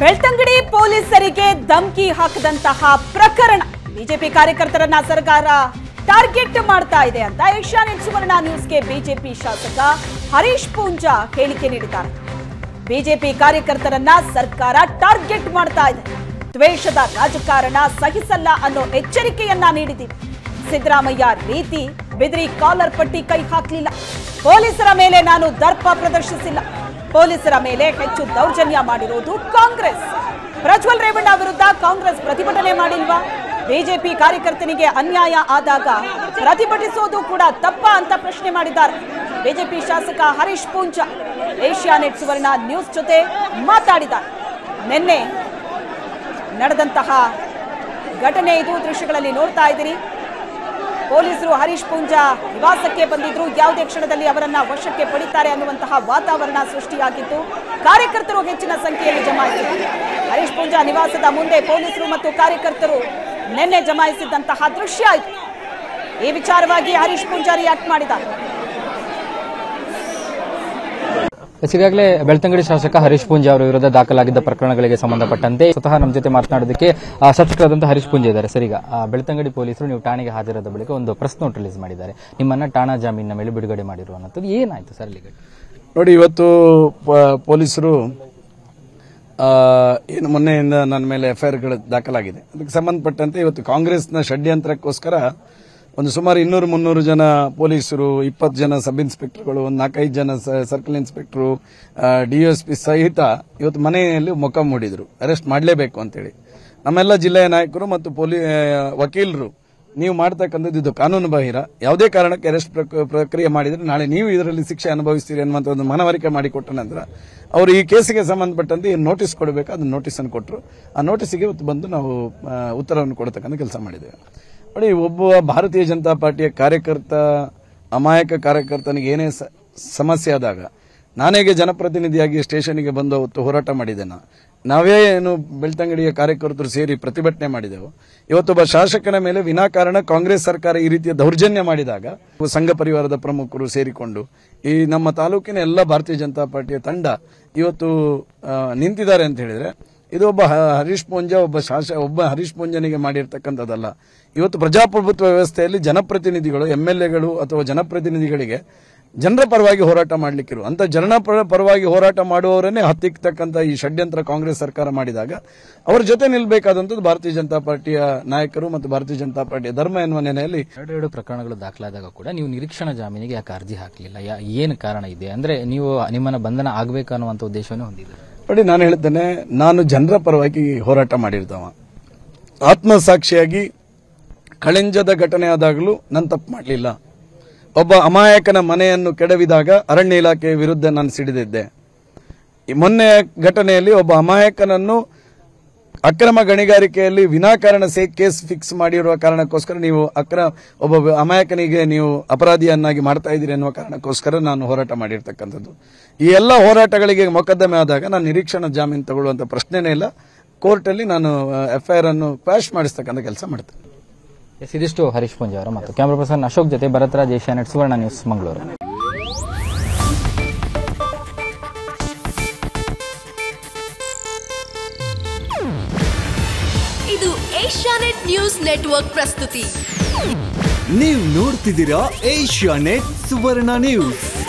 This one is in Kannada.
ಬೆಳ್ತಂಗಡಿ ಪೊಲೀಸರಿಗೆ ಧಮ್ಕಿ ಹಾಕದಂತಹ ಪ್ರಕರಣ ಬಿಜೆಪಿ ಕಾರ್ಯಕರ್ತರನ್ನ ಸರ್ಕಾರ ಟಾರ್ಗೆಟ್ ಮಾಡ್ತಾ ಇದೆ ಅಂತ ಏಷ್ಯಾನೆಟ್ ಸುವರ್ಣ ನ್ಯೂಸ್ಗೆ ಬಿಜೆಪಿ ಶಾಸಕ ಹರೀಶ್ ಪೂಂಜಾ ಹೇಳಿಕೆ ನೀಡಿದ್ದಾರೆ ಬಿಜೆಪಿ ಕಾರ್ಯಕರ್ತರನ್ನ ಸರ್ಕಾರ ಟಾರ್ಗೆಟ್ ಮಾಡ್ತಾ ಇದೆ ದ್ವೇಷದ ರಾಜಕಾರಣ ಸಹಿಸಲ್ಲ ಅನ್ನೋ ಎಚ್ಚರಿಕೆಯನ್ನ ನೀಡಿದ್ದೀವಿ ಸಿದ್ದರಾಮಯ್ಯ ರೀತಿ ಬೆದರಿ ಕಾಲರ್ ಪಟ್ಟಿ ಕೈ ಹಾಕಲಿಲ್ಲ ಪೊಲೀಸರ ಮೇಲೆ ನಾನು ದರ್ಪ ಪ್ರದರ್ಶಿಸಿಲ್ಲ ಪೊಲೀಸರ ಮೇಲೆ ಹೆಚ್ಚು ದೌರ್ಜನ್ಯ ಮಾಡಿರುವುದು ಕಾಂಗ್ರೆಸ್ ಪ್ರಜ್ವಲ್ ರೇವಣ್ಣ ವಿರುದ್ಧ ಕಾಂಗ್ರೆಸ್ ಪ್ರತಿಭಟನೆ ಮಾಡಿಲ್ವಾ ಬಿಜೆಪಿ ಕಾರ್ಯಕರ್ತನಿಗೆ ಅನ್ಯಾಯ ಆದಾಗ ಪ್ರತಿಭಟಿಸೋದು ಕೂಡ ತಪ್ಪ ಅಂತ ಪ್ರಶ್ನೆ ಮಾಡಿದ್ದಾರೆ ಬಿಜೆಪಿ ಶಾಸಕ ಹರೀಶ್ ಪೂಂಜಾ ಏಷ್ಯಾನೆಟ್ ಸುವರ್ಣ ನ್ಯೂಸ್ ಜೊತೆ ಮಾತಾಡಿದ್ದಾರೆ ನಿನ್ನೆ ನಡೆದಂತಹ ಘಟನೆ ಇದು ದೃಶ್ಯಗಳಲ್ಲಿ ನೋಡ್ತಾ ಇದ್ದೀರಿ ಪೊಲೀಸರು ಹರೀಶ್ ಪೂಂಜಾ ನಿವಾಸಕ್ಕೆ ಬಂದಿದ್ರು ಯಾವುದೇ ಕ್ಷಣದಲ್ಲಿ ಅವರನ್ನ ವಶಕ್ಕೆ ಪಡಿತಾರೆ ಅನ್ನುವಂತಹ ವಾತಾವರಣ ಸೃಷ್ಟಿಯಾಗಿತ್ತು ಕಾರ್ಯಕರ್ತರು ಹೆಚ್ಚಿನ ಸಂಖ್ಯೆಯಲ್ಲಿ ಜಮಾಯಿಸಿದರು ಹರೀಶ್ ಪೂಂಜಾ ನಿವಾಸದ ಮುಂದೆ ಪೊಲೀಸರು ಮತ್ತು ಕಾರ್ಯಕರ್ತರು ನಿನ್ನೆ ಜಮಾಯಿಸಿದಂತಹ ದೃಶ್ಯ ಆಯಿತು ಈ ವಿಚಾರವಾಗಿ ಹರೀಶ್ ಪೂಂಜಾ ರಿಯಾಕ್ಟ್ ಮಾಡಿದ್ದಾರೆ ಎಸ್, ಈಗಾಗಲೇ ಬೆಳ್ತಂಗಡಿ ಶಾಸಕ ಹರೀಶ್ ಪೂಂಜಾ ಅವರ ವಿರುದ್ಧ ದಾಖಲಾಗಿದ್ದ ಪ್ರಕರಣಗಳಿಗೆ ಸಂಬಂಧಪಟ್ಟಂತೆ ಸ್ವತಃ ನಮ್ಮ ಜೊತೆ ಮಾತನಾಡೋದಕ್ಕೆ ಆ, ಶಾಸಕರಾದಂತಹ ಹರೀಶ್ ಪೂಂಜಾ ಇದ್ದಾರೆ ಸರ್ ಈಗ ಆ, ಬೆಳ್ತಂಗಡಿ ಪೊಲೀಸರು ನೀವು ಠಾಣೆಗೆ ಹಾಜರಾದ ಬಳಿಕ ಒಂದು ಪ್ರೆಸ್ ನೋಟ್ ರಿಲೀಸ್ ಮಾಡಿದ್ದಾರೆ ನಿಮ್ಮನ್ನ ಠಾಣಾ ಜಾಮೀನಿನ ಮೇಲೆ ಬಿಡುಗಡೆ ಮಾಡಿರುವಂತದ್ದು ಏನಾಯ್ತು ಸರ್ ಇಲ್ಲಿಗೆ ನೋಡಿ ಇವತ್ತು ಪ- ಪೊಲೀಸರು ಆ, ಏನು ಮೊನ್ನೆಯಿಂದ ನನ್ನ ಮೇಲೆ ಎಫ್ಐಆರ್ಗಳು ದಾಖಲಾಗಿದೆ ಅದಕ್ಕೆ ಸಂಬಂಧಪಟ್ಟಂತೆ ಇವತ್ತು ಕಾಂಗ್ರೆಸ್ನ ಷಡ್ಯಂತ್ರಕ್ಕೋಸ್ಕರ ಒಂದು ಸುಮಾರು ಇನ್ನೂರು ಮುನ್ನೂರು ಜನ ಪೊಲೀಸರು ಇಪ್ಪತ್ತು ಜನ ಸಬ್ ಇನ್ಸ್ಪೆಕ್ಟರ್ಗಳು ಒಂದು ನಾಲ್ಕೈದು ಜನ ಸ- ಸರ್ಕಲ್ ಇನ್ಸ್ಪೆಕ್ಟರು ಡಿಎಸ್ಪಿ ಸಹಿತ ಇವತ್ತು ಮನೆಯಲ್ಲಿ ಮೊಕ್ಕ ಮೂಡಿದ್ರು ಅರೆಸ್ಟ್ ಮಾಡಲೇಬೇಕು ಅಂತೇಳಿ ನಮ್ಮೆಲ್ಲ ಜಿಲ್ಲೆಯ ನಾಯಕರು ಮತ್ತು ಪೊಲೀ ಆ, ವಕೀಲರು ನೀವು ಮಾಡ್ತಕ್ಕಂಥದ್ದು ಇದು ಕಾನೂನು ಬಾಹಿರ ಯಾವುದೇ ಕಾರಣಕ್ಕೆ ಅರೆಸ್ಟ್ ಪ್ರಕ್- ಪ್ರಕ್ರಿಯೆ ಮಾಡಿದ್ರೆ ನಾಳೆ ನೀವು ಇದರಲ್ಲಿ ಶಿಕ್ಷೆ ಅನುಭವಿಸ್ತೀರಿ ಅನ್ನುವಂಥ ಒಂದು ಮನವರಿಕೆ ಮಾಡಿಕೊಟ್ಟ ನಂತರ ಅವರು ಈ ಕೇಸಿಗೆ ಸಂಬಂಧಪಟ್ಟಂತೆ ಏನು ನೋಟಿಸ್ ಕೊಡಬೇಕು ಅದನ್ನ ನೋಟಿಸ್ ಅನ್ನು ಕೊಟ್ಟರು ಆ ನೋಟಿಸಿಗೆ ಇವತ್ತು ಬಂದು ನಾವು ಆ, ಉತ್ತರವನ್ನು ಕೊಡತಕ್ಕಂಥ ಕೆಲಸ ಮಾಡಿದ್ದೇವೆ ನೋಡಿ ಒಬ್ಬ ಭಾರತೀಯ ಜನತಾ ಪಾರ್ಟಿಯ ಕಾರ್ಯಕರ್ತ ಅಮಾಯಕ ಕಾರ್ಯಕರ್ತನಿಗೆ ಏನೇ ಸ- ಸಮಸ್ಯೆ ಆದಾಗ ನಾನೇಗೆ ಜನಪ್ರತಿನಿಧಿಯಾಗಿ ಸ್ಟೇಷನ್ಗೆ ಬಂದು ಅವತ್ತು ಹೋರಾಟ ಮಾಡಿದ್ದೇನೆ ನಾವೇ ಏನು ಬೆಳ್ತಂಗಡಿಯ ಕಾರ್ಯಕರ್ತರು ಸೇರಿ ಪ್ರತಿಭಟನೆ ಮಾಡಿದೆವು ಇವತ್ತೊಬ್ಬ ಶಾಸಕನ ಮೇಲೆ ವಿನಾಕಾರಣ ಕಾಂಗ್ರೆಸ್ ಸರ್ಕಾರ ಈ ರೀತಿಯ ದೌರ್ಜನ್ಯ ಮಾಡಿದಾಗ ಸಂಘ ಪರಿವಾರದ ಪ್ರಮುಖರು ಸೇರಿಕೊಂಡು ಈ ನಮ್ಮ ತಾಲೂಕಿನ ಎಲ್ಲ ಭಾರತೀಯ ಜನತಾ ಪಾರ್ಟಿಯ ತಂಡ ಇವತ್ತು ಆ, ನಿಂತಿದ್ದಾರೆ ಅಂತ ಹೇಳಿದ್ರೆ ಇದು ಒಬ್ಬ ಹ- ಹರೀಶ್ ಪೂಂಜಾ ಒಬ್ಬ ಶಾಸ ಒಬ್ಬ ಹರೀಶ್ ಪೂಂಜನಿಗೆ ಮಾಡಿರ್ತಕ್ಕಂಥದ್ದಲ್ಲ ಇವತ್ತು ಪ್ರಜಾಪ್ರಭುತ್ವ ವ್ಯವಸ್ಥೆಯಲ್ಲಿ ಜನಪ್ರತಿನಿಧಿಗಳು ಎಂ ಎಲ್ ಎಗಳು ಅಥವಾ ಜನಪ್ರತಿನಿಧಿಗಳಿಗೆ ಜನರ ಪರವಾಗಿ ಹೋರಾಟ ಮಾಡಲಿಕ್ಕಿರು ಅಂತ ಜನರ ಪರ- ಪರವಾಗಿ ಹೋರಾಟ ಮಾಡುವವರನ್ನೇ ಹತ್ತಿಕ್ಕತಕ್ಕಂಥ ಈ ಷಡ್ಯಂತ್ರ ಕಾಂಗ್ರೆಸ್ ಸರ್ಕಾರ ಮಾಡಿದಾಗ ಅವರ ಜೊತೆ ನಿಲ್ಲಬೇಕಾದಂಥದ್ದು ಭಾರತೀಯ ಜನತಾ ಪಾರ್ಟಿಯ ನಾಯಕರು ಮತ್ತು ಭಾರತೀಯ ಜನತಾ ಪಾರ್ಟಿಯ ಧರ್ಮ ಎನ್ನುವ ನೆಲೆಯಲ್ಲಿ ಎರಡು ಎರಡು ಪ್ರಕರಣಗಳು ದಾಖಲಾದಾಗ ಕೂಡ ನೀವು ನಿರೀಕ್ಷಣಾ ಜಾಮೀನಿಗೆ ಯಾಕೆ ಅರ್ಜಿ ಹಾಕಲಿಲ್ಲ ಏನು ಕಾರಣ ಇದೆ ಅಂದ್ರೆ ನೀವು ನಿಮ್ಮನ್ನ ಬಂಧನ ಆಗಬೇಕು ಅನ್ನುವಂಥ ಉದ್ದೇಶವನ್ನು ಹೊಂದಿದ್ದೀರಿ ನೋಡಿ ನಾನು ಹೇಳಿದ್ದೇನೆ ನಾನು ಜನರ ಪರವಾಗಿ ಹೋರಾಟ ಮಾಡಿರ್ದವ ಆತ್ಮಸಾಕ್ಷಿಯಾಗಿ ಕಳೆಂಜದ ಘಟನೆ ಆದಾಗಲೂ ನಾನು ತಪ್ಪು ಮಾಡಲಿಲ್ಲ ಒಬ್ಬ ಅಮಾಯಕನ ಮನೆಯನ್ನು ಕೆಡವಿದಾಗ ಅರಣ್ಯ ಇಲಾಖೆಯ ವಿರುದ್ಧ ನಾನು ಸಿಡಿದಿದ್ದೆ ಈ ಮೊನ್ನೆ ಘಟನೆಯಲ್ಲಿ ಒಬ್ಬ ಅಮಾಯಕನನ್ನು ಅಕ್ರಮ ಗಣಿಗಾರಿಕೆಯಲ್ಲಿ ವಿನಾಕಾರಣ ಸೇ ಕೇಸ್ ಫಿಕ್ಸ್ ಮಾಡಿರುವ ಕಾರಣಕ್ಕೋಸ್ಕರ ನೀವು ಅಕ್ರಮ ಒಬ್ಬ ಅಮಾಯಕನಿಗೆ ನೀವು ಅಪರಾಧಿಯನ್ನಾಗಿ ಮಾಡ್ತಾ ಇದ್ದೀರಿ ಎನ್ನುವ ಕಾರಣಕ್ಕೋಸ್ಕರ ನಾನು ಹೋರಾಟ ಮಾಡಿರ್ತಕ್ಕಂಥದ್ದು ಈ ಎಲ್ಲ ಹೋರಾಟಗಳಿಗೆ ಮೊಕದ್ದಮೆ ಆದಾಗ ನಾನು ನಿರೀಕ್ಷಣಾ ಜಾಮೀನು ತಗೊಳ್ಳುವಂತ ಪ್ರಶ್ನೆನೇ ಇಲ್ಲ ಕೋರ್ಟಲ್ಲಿ ನಾನು ಎಫ್ಐಆರ್ ಅನ್ನು ಕ್ವಾಶ್ ಮಾಡಿಸ್ತಕ್ಕಂಥ ಕೆಲಸ ಮಾಡ್ತೇನೆ ಎಸ್ ಇದಿಷ್ಟು ಹರೀಶ್ ಪೂಂಜಾ ಅವರ ಮತ್ತು ಕ್ಯಾಮ್ರಾ ಪರ್ಸನ್ ಅಶೋಕ್ ಜೊತೆ ಭರತ್ರಾಜ್ ಏಷ್ಯಾನೆಟ್ ಸುವರ್ಣ ನ್ಯೂಸ್ ಮಂಗಳೂರು ಇದು ಏಷ್ಯಾನೆಟ್ ನ್ಯೂಸ್ ನೆಟ್ವರ್ಕ್ ಪ್ರಸ್ತುತಿ ನೀವು ನೋಡ್ತಿದ್ದೀರಾ ಏಷ್ಯಾ ನೆಟ್ ಸುವರ್ಣ ನ್ಯೂಸ್